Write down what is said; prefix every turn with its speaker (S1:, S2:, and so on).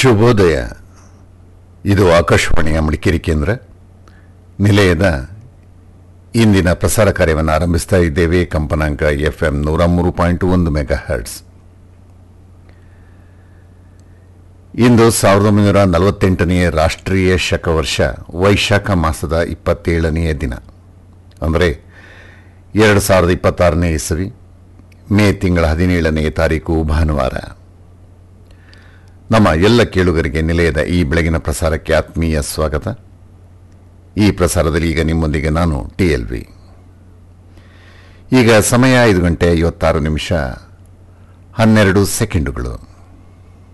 S1: ಶುಭೋದಯ ಇದು ಆಕಾಶವಾಣಿಯ ಮಡಿಕೇರಿ ಕೇಂದ್ರ ನಿಲಯದ ಇಂದಿನ ಪ್ರಸಾರ ಕಾರ್ಯವನ್ನು ಆರಂಭಿಸ್ತಾ ಇದ್ದೇವೆ ಕಂಪನಾಂಕ ಎಫ್ ಎಂ ನೂರ ಮೂರು ಪಾಯಿಂಟ್ ಒಂದು ಮೆಗಾ ಹರ್ಟ್ಸ್ ಇಂದು ಸಾವಿರದ ಒಂಬೈನೂರ ನಲವತ್ತೆಂಟನೆಯ ರಾಷ್ಟ್ರೀಯ ಶಕವರ್ಷ ವೈಶಾಖ ಮಾಸದ ಇಪ್ಪತ್ತೇಳನೆಯ ದಿನ ಅಂದರೆ ಎರಡು ಸಾವಿರದ ಇಪ್ಪತ್ತಾರನೇ ಇಸವಿ ಮೇ ತಿಂಗಳ ಹದಿನೇಳನೆಯ ತಾರೀಕು ಭಾನುವಾರ ನಮ್ಮ ಎಲ್ಲ ಕೇಳುಗರಿಗೆ ನಿಲಯದ ಈ ಬೆಳಗಿನ ಪ್ರಸಾರಕ್ಕೆ ಆತ್ಮೀಯ ಸ್ವಾಗತ ಈ ಪ್ರಸಾರದಲ್ಲಿ ಈಗ ನಿಮ್ಮೊಂದಿಗೆ ನಾನು ಟಿ ಎಲ್ ವಿ ಈಗ ಸಮಯ ಐದು ಗಂಟೆ ಐವತ್ತಾರು ನಿಮಿಷ ಹನ್ನೆರಡು ಸೆಕೆಂಡುಗಳು